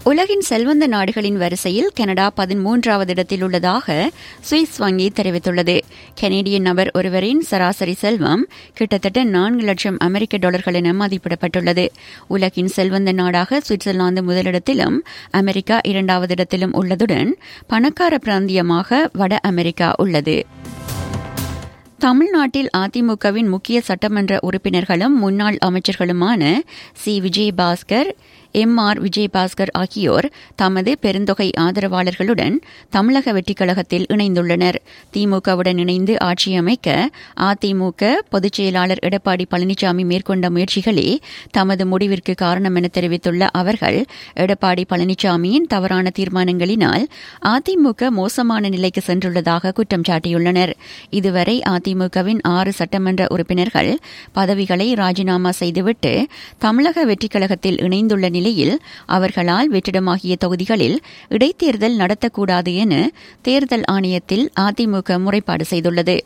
உலகின் செல்வந்த நாடுகளின் வரிசையில் கனடா பதிமூன்றாவது இடத்தில் உள்ளதாக சுவிஸ் வங்கி தெரிவித்துள்ளது கனேடியன் நபர் ஒருவரின் சராசரி செல்வம் கிட்டத்தட்ட நான்கு லட்சம் அமெரிக்க டாலர்கள் என மதிப்பிடப்பட்டுள்ளது உலகின் செல்வந்த நாடாக சுவிட்சர்லாந்து முதலிடத்திலும் அமெரிக்கா இரண்டாவது இடத்திலும் உள்ளதுடன் பணக்கார பிராந்தியமாக வட அமெரிக்கா உள்ளது தமிழ்நாட்டில் அதிமுகவின் முக்கிய சட்டமன்ற உறுப்பினர்களும் முன்னாள் அமைச்சர்களுமான C Vijayabaskar M R Vijayabaskar ஆகியோர் தமது பெருந்தொகை ஆதரவாளர்களுடன் தமிழக வெற்றிக் கழகத்தில் இணைந்துள்ளனர் திமுகவுடன் இணைந்து ஆட்சி அமைக்க அதிமுக பொதுச் செயலாளர் எடப்பாடி பழனிசாமி மேற்கொண்ட முயற்சிகளே தமது முடிவிற்கு காரணம் என தெரிவித்துள்ள அவர்கள் எடப்பாடி பழனிசாமியின் தவறான தீர்மானங்களினால் அதிமுக மோசமான நிலைக்கு சென்றுள்ளதாக குற்றம் சாட்டியுள்ளனர் இதுவரை அதிமுகவின் ஆறு சட்டமன்ற உறுப்பினர்கள் பதவிகளை ராஜினாமா செய்துவிட்டு தமிழக வெற்றிக் கழகத்தில் இணைந்துள்ள நிலையில் அவர்களால் வெற்றிடமாகிய தொகுதிகளில் இடைத்தேர்தல் நடத்தக்கூடாது என தேர்தல் ஆணையத்தில் அதிமுக முறைப்பாடு செய்துள்ளது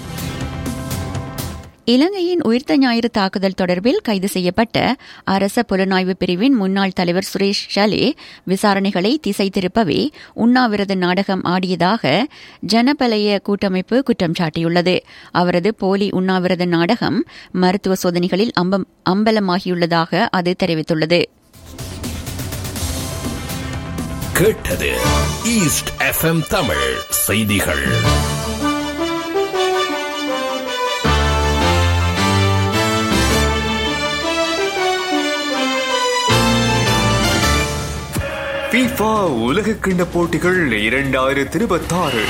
இலங்கையின் உயிர்த்த ஞாயிறு தாக்குதல் தொடர்பில் கைது செய்யப்பட்ட அரச புலனாய்வு பிரிவின் முன்னாள் தலைவர் சுரேஷ் ஷலே விசாரணைகளை திசை திருப்பவே உண்ணாவிரத நாடகம் ஆடியதாக ஜனபலய கூட்டமைப்பு குற்றம் சாட்டியுள்ளது அவரது போலி உண்ணாவிரத நாடகம் மருத்துவ சோதனைகளில் அம்பலமாகியுள்ளதாக அது தெரிவித்துள்ளது கேட்டது ஈஸ்ட் எஃப்எம் தமிழ் செய்திகள் FIFA உலக கிண்ண போட்டிகள் இரண்டாயிரத்தி இருபத்தாறு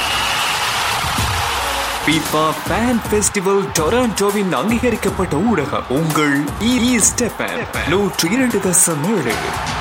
FIFA ஃபேன் ஃபெஸ்டிவல் டொராண்டோவின் அங்கீகரிக்கப்பட்ட ஊடகம் உங்கள் ஈஸ்ட் எஃப்எம் நூற்றி இரண்டு தசம் ஏழு